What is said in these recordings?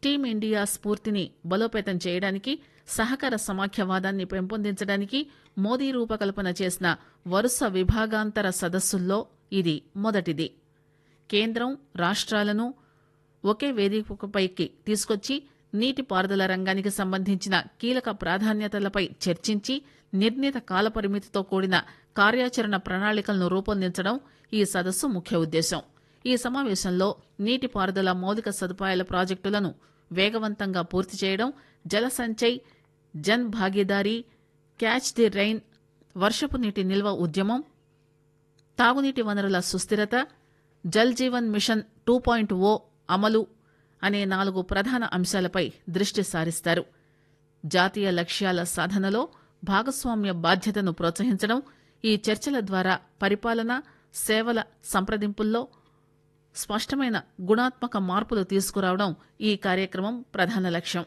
team India స్ఫూర్తిని బలోపేతం చేయడానికి సహకార సమాఖ్యవాదాన్ని పెంపొందించడానికి మోదీ రూపకల్పన చేసిన వరుస విభాగాంతర సదస్సుల్లో ఇది మొదటిది కేంద్రం రాష్ట్రాలను ఒకే వేదికపైకి తీసుకొచ్చి నీటిపారుదల రంగానికి సంబంధించిన కీలక ప్రాధాన్యతలపై చర్చించి నిర్ణీత కాలపరిమితితో కూడిన కార్యాచరణ ప్రణాళికలను రూపొందించడం ఈ సదస్సు ముఖ్య ఉద్దేశం ఈ సమావేశంలో నీటిపారుదల మౌలిక సదుపాయాల ప్రాజెక్టులను వేగవంతంగా పూర్తి చేయడం Jal Sanchay Jan Bhagidari catch the rain వర్షపు నీటి నిల్వ ఉద్యమం తాగునీటి వనరుల సుస్థిరత Jal Jeevan mission two point O అమలు అనే నాలుగు ప్రధాన అంశాలపై దృష్టి సారిస్తారు జాతీయ లక్ష్యాల సాధనలో భాగస్వామ్య బాధ్యతను ప్రోత్సహించడం ఈ చర్చల ద్వారా పరిపాలన సేవల సంప్రదింపుల్లో స్పష్టమైన గుణాత్మక మార్పులు తీసుకురావడం ఈ కార్యక్రమం ప్రధాన లక్ష్యం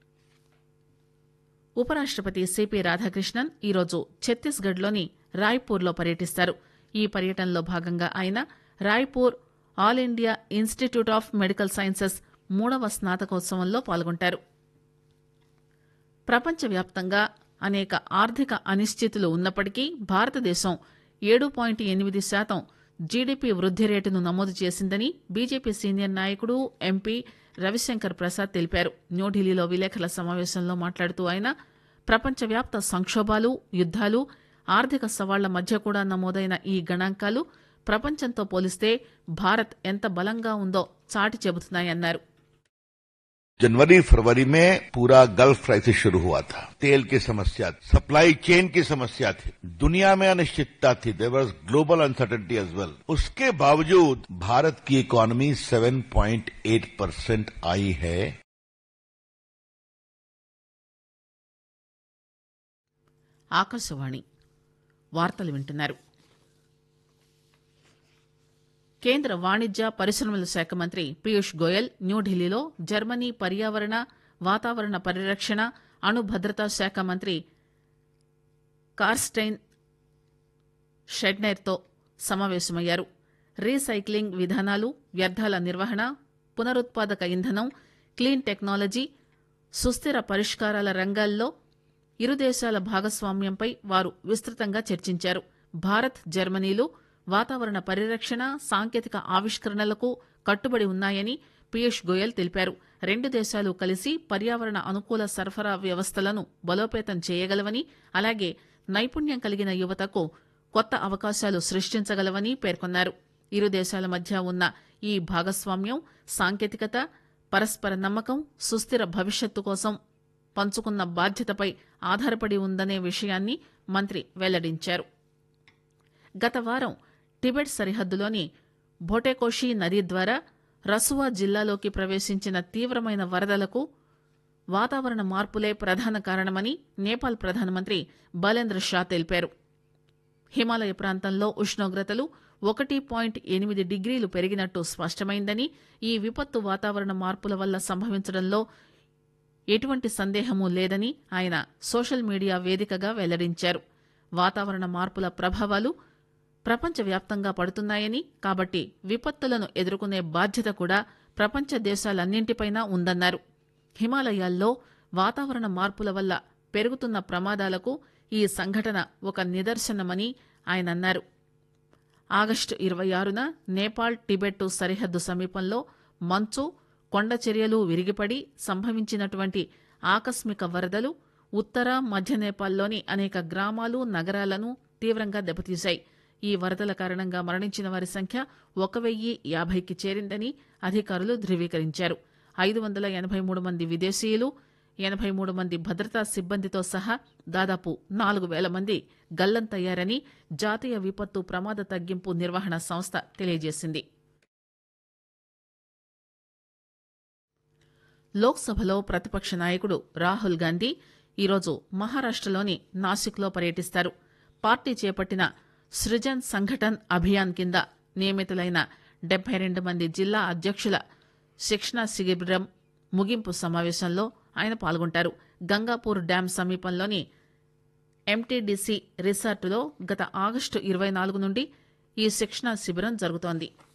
ఉపరాష్టపతి సిపి రాధాకృష్ణన్ ఈరోజు ఛత్తీస్గఢ్లోని రాయ్పూర్లో పర్యటిస్తారు ఈ పర్యటనలో భాగంగా ఆయన Raipur all India institute of medical sciences మూడవ స్నాతకోత్సవంలో పాల్గొంటారు ప్రపంచవ్యాప్తంగా అనేక ఆర్థిక అనిశ్చితులు ఉన్నప్పటికీ భారతదేశం ఏడు పాయింట్ ఎనిమిది శాతం జీడీపీ వృద్ది రేటును నమోదు చేసిందని బీజేపీ సీనియర్ నాయకుడు ఎంపీ రవిశంకర్ ప్రసాద్ తెలిపారు న్యూఢిల్లీలో విలేకరుల సమావేశంలో మాట్లాడుతూ ఆయన ప్రపంచవ్యాప్త సంక్షోభాలు యుద్దాలు ఆర్థిక సవాళ్ల మధ్య కూడా నమోదైన ఈ గణాంకాలు ప్రపంచంతో పోలిస్తే భారత్ ఎంత బలంగా ఉందో చాటి చెబుతున్నాయన్నారు जनवरी फरवरी में पूरा गल्फ क्राइसिस शुरू हुआ था तेल की समस्या सप्लाई चेन की समस्या थी दुनिया में अनिश्चितता थी there was global uncertainty as well उसके बावजूद भारत की इकोनॉमी 7.8 परसेंट आई है ఆకాశవాణి వార్తలు వింటున్నారు కేంద్ర వాణిజ్య పరిశ్రమల శాఖ మంత్రి పీయూష్ గోయల్ న్యూఢిల్లీలో జర్మనీ పర్యావరణ వాతావరణ పరిరక్షణ అణు భద్రతా శాఖ మంత్రి కార్స్టైన్ షెడ్నైర్తో సమావేశమయ్యారు రీసైక్లింగ్ విధానాలు వ్యర్థాల నిర్వహణ పునరుత్పాదక ఇంధనం క్లీన్ టెక్నాలజీ సుస్థిర పరిష్కారాల రంగాల్లో ఇరు దేశాల భాగస్వామ్యంపై వారు విస్తృతంగా చర్చించారు భారత్ జర్మనీలు వాతావరణ పరిరక్షణ సాంకేతిక ఆవిష్కరణలకు కట్టుబడి ఉన్నాయని పీయూష్ గోయల్ తెలిపారు రెండు దేశాలు కలిసి పర్యావరణ అనుకూల సరఫరా వ్యవస్థలను బలోపేతం చేయగలవని అలాగే నైపుణ్యం కలిగిన యువతకు కొత్త అవకాశాలు సృష్టించగలవని పేర్కొన్నారు ఇరు దేశాల మధ్య ఉన్న ఈ భాగస్వామ్యం సాంకేతికత పరస్పర నమ్మకం సుస్థిర భవిష్యత్తు కోసం పంచుకున్న బాధ్యతపై ఆధారపడి ఉందనే విషయాన్ని మంత్రి వెల్లడించారు గత వారం టిబెట్ సరిహద్దులోని భోటేకోషి నది ద్వారా రసువా జిల్లాలోకి ప్రవేశించిన తీవ్రమైన వరదలకు వాతావరణ మార్పులే ప్రధాన కారణమని నేపాల్ ప్రధానమంత్రి బలేంద్ర షా తెలిపారు హిమాలయ ప్రాంతంలో ఉష్ణోగ్రతలు ఒకటి పాయింట్ ఎనిమిది డిగ్రీలు పెరిగినట్టు స్పష్టమైందని ఈ విపత్తు వాతావరణ మార్పుల వల్ల సంభవించడంలో ఎటువంటి సందేహమూ లేదని ఆయన సోషల్ మీడియా వేదికగా వెల్లడించారు వాతావరణ మార్పుల ప్రభావాలు ప్రపంచవ్యాప్తంగా పడుతున్నాయని కాబట్టి విపత్తులను ఎదుర్కొనే బాధ్యత కూడా ప్రపంచ దేశాలన్నింటిపైనా ఉందన్నారు హిమాలయాల్లో వాతావరణ మార్పుల వల్ల పెరుగుతున్న ప్రమాదాలకు ఈ సంఘటన ఒక నిదర్శనమని ఆయన అన్నారు ఆగస్టు ఇరవై ఆరున నేపాల్ టిబెట్ సరిహద్దు సమీపంలో మంచు కొండ చర్యలు విరిగిపడి సంభవించినటువంటి ఆకస్మిక వరదలు ఉత్తర మధ్య నేపాల్లోని అనేక గ్రామాలు నగరాలను తీవ్రంగా దెబ్బతీశాయి ఈ వరదల కారణంగా మరణించిన వారి సంఖ్య ఒక వెయ్యి యాభైకి చేరిందని అధికారులు ధృవీకరించారు ఐదు వందల ఎనభై మూడు మంది విదేశీయులు ఎనభై మూడు మంది భద్రతా సిబ్బందితో సహా దాదాపు నాలుగు వేల మంది గల్లంతయ్యారని జాతీయ విపత్తు ప్రమాద తగ్గింపు నిర్వహణ సంస్థ తెలియజేసింది లోక్సభలో ప్రతిపక్ష నాయకుడు రాహుల్ గాంధీ ఈరోజు మహారాష్టలోని నాసిక్లో పర్యటిస్తారు పార్టీ చేపట్టిన సృజన్ సంఘటన్ అభియాన్ కింద నియమితులైన డెబ్బై రెండు మంది జిల్లా అధ్యక్షుల శిక్షణా శిబిరం ముగింపు సమావేశంలో ఆయన పాల్గొంటారు గంగాపూర్ డ్యాం సమీపంలోని ఎంటీడీసీ రిసార్టులో గత ఆగస్టు ఇరవై నాలుగు నుండి ఈ శిక్షణా శిబిరం జరుగుతోంది